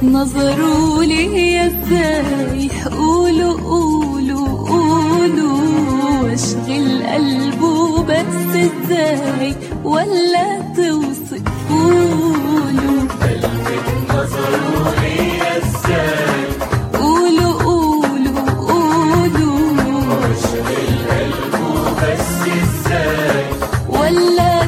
نظروا لي ازاي قولوا قولوا قولوا واشغل قلبه بس ازاي ولا توصفوله قولوا قولوا قولوا ولا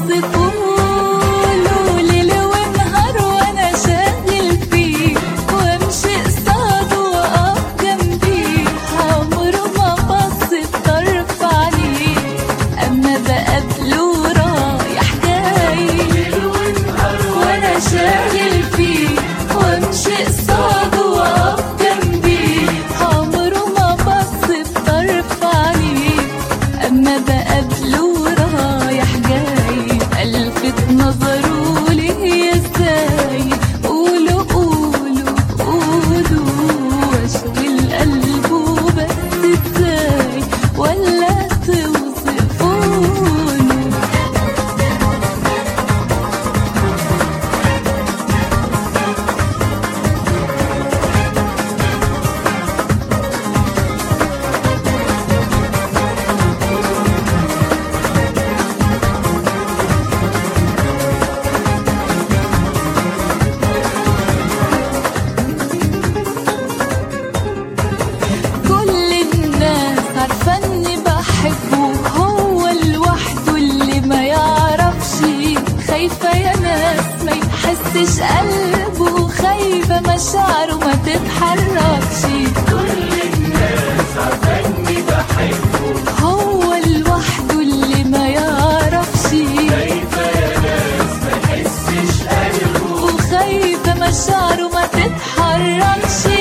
توصفوله ليل ونهار وانا شاغل فيه وامشي قصاده واقف جنبيه عمره ما بص الطرف عليه اما بقابله رايح جاي وانا شاغل فيه وامشي قصاده واقف جنبيه عمره ما بص الطرف عليه اما بقابله رايح جاي الفت نظره ليه ازاي قولوا قولوا قولوا واشغل قلبه بس ازاي ولا توصفونه كل الناس عارفة اني بحبه هو لوحده اللي ما يعرفش خايفة يا ناس ما يحسش قلبه خايفة مشاعره ما تتحركش كل الناس عارفة اني بحبه هو لوحده اللي ما يعرفش خايفة يا ناس ما يحسش قلبه وخايفة مشاعره ما تتحركش